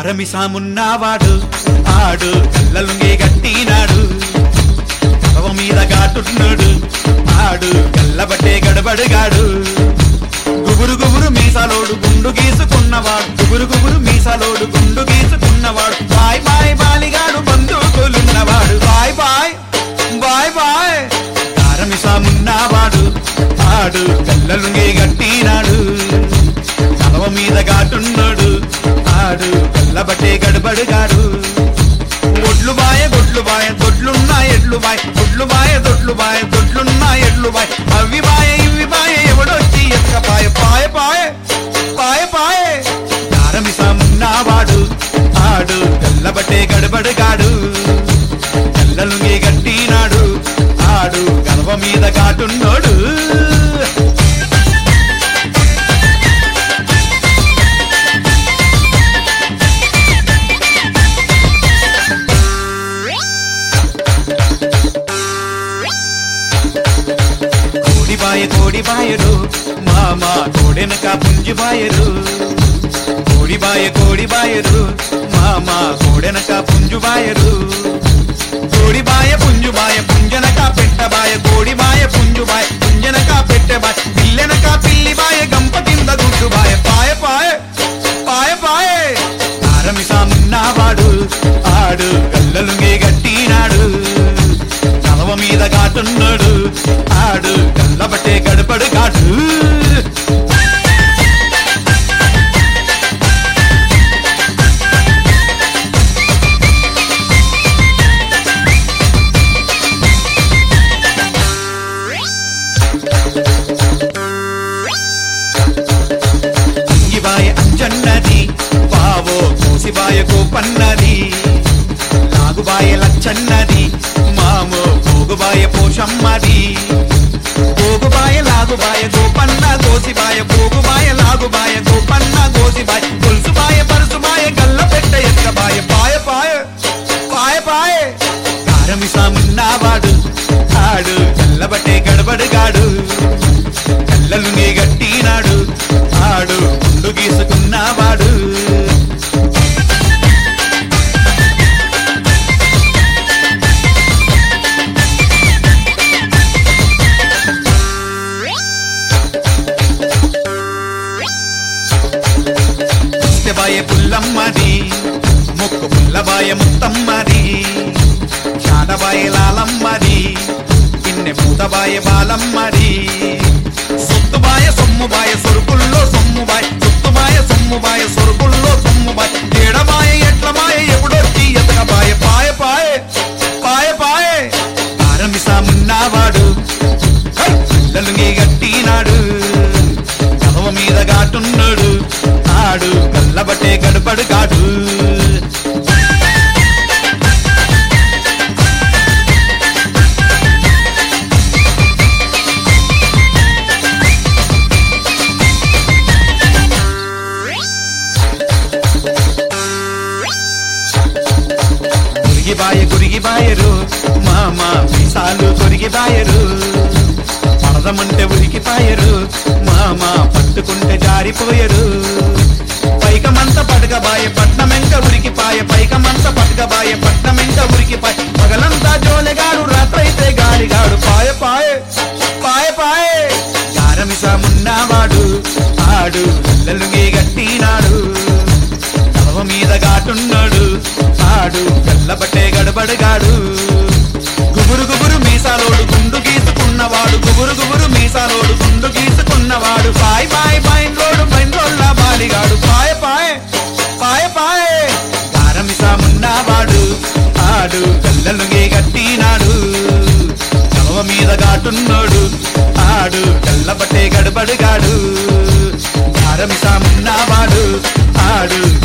గారమిసామున్నవాడు ఆడు కళ్ళలుంగే గట్టినాడు కడవ మీద గాటున్నాడు ఆడు గల్లబట్టే గడబడుగాడు గుబురు గుబురు మీసాలోడు గుండు గీసుకున్నవాడు గుబురు గుబురు మీసాలోడు గుండు గీసుకున్నవాడు బాయ్ బాయ్ బాలిగాడు బంధువులున్నవాడు బాయ్ బాయ్ బాయ్ బాయ్ గారమిసామున్నవాడు ఆడు కళ్ళలుంగే గట్టినాడు కడవ మీద గాటున్నాడు ఆడు గల్లబట్టే గడబడుగాడు ఒడ్లు బాయ గొడ్లు బాయ దొడ్లున్నా ఎడ్లు బాయ్ ఒడ్లు బాయ దొడ్లు బాయ దొడ్లున్నా ఎడ్లు బాయ్ అవి బాయ ఇవి బాయ ఎవడొచ్చి ఎక్క పాయ పాయ పాయ పాయ పాయ కారమిసమున్నావాడు ఆడు గల్లబట్టే గడబడుగాడు కళ్ళలుంగి గట్టినాడు ఆడు గర్వ మీద కాటున్నోడు కోడిబాయ కోడిబాయరు మామ కోడెనక పుంజుబాయరు కోడిబాయ కోడిబాయరు మామ కోడెనక పుంజుబాయరు కోడిబాయ పుంజుబాయ పుంజనక పెట్టబాయ కోడిబాయ పుంజుబాయ పుంజనక పెట్టబాయ పిల్లెనక పిల్లిబాయ గంప కింద గుడ్డుబాయ పాయ పాయ పాయ పాయ ఆరమిసామున్నావాడు ఆడు గల్లలుంగే గట్టినాడు కలవ మీద కాటున్నాడు ఆడు కళ్ళబట్టే గడపడు కాటు అంగిబాయ అంజన్నది బావో కోసిబాయ కోపన్నది నాగుబాయ లచ్చన్నది మామో పోగుబాయ పోషమ్మది పోగుబాయ లాగుబాయ గోపన్న గోసిబాయ పోగుబాయ లాగుబాయ గోపన్న గోసిబాయ గొలుసుబాయ పరుసుబాయ గల్ల పెట్ట ఎక్కబాయ పాయ పాయ పాయ పాయ కారమిసామున్నావాడు ఆడు కల్లబట్టే గడబడుగాడు కళ్ళలు నీ గట్టినాడు ఆడు గుండు గీసుకున్నవాడు బాయ పుల్లమ్మది ముక్కు పుల్లబాయ ముత్తమ్మది చాడబాయ లాలమ్మది పిన్నె పూతబాయ బాలమ్మది సొత్తుబాయ సొమ్ముబాయ సొరుకుల్లో సొమ్ముబాయ సొత్తుబాయ సొమ్ముబాయ సొరుకుల్లో సొమ్ముబాయ ఏడబాయ ఎట్లబాయ ఎప్పుడొచ్చి ఎతకబాయ పాయ పాయ పాయ పాయ ఆరంభిసామున్నావాడు పిల్లలు నీ గట్టినాడు కలవ మీద గాటున్నాడు ఆడు గల్లబట్టే గడపడు కాడు గురిగిబాయ గురిగిబాయరు మామ మీసాలు కొరిగిబాయరు పడదమంటే ఉరికిపాయరు మామ పట్టుకుంటే జారిపోయరు పైకమంత పడకబాయ పట్నమెంక ఉరికిపాయ పైకమంత పడకబాయ పట్నమెంక ఉరికిపాయ పగలంతా జోలెగాడు రాత్రైతే గాలిగాడు పాయ పాయ పాయ పాయ గారమిసమున్నవాడు ఆడు పిల్లలుగి గట్టినాడు కలవ మీద గాటున్నాడు ఆడు గల్లబట్టే గడబడుగాడు గుబురు గుబురు మీసాలోడు గుండు గీసుకున్నవాడు గుబురు గుబురు మీసాలోడు గుండు గీసుకున్నవాడు పాయ్ పాయ్ పైన్లోడు పైన్లోళ్ళ బాలిగాడు పాయ పాయ పాయ పాయ గారమిసామున్నవాడు ఆడు గల్లలుగే గట్టినాడు కలవ మీద గాటున్నాడు ఆడు గల్లబట్టే గడబడుగాడు గారమిసామున్నవాడు ఆడు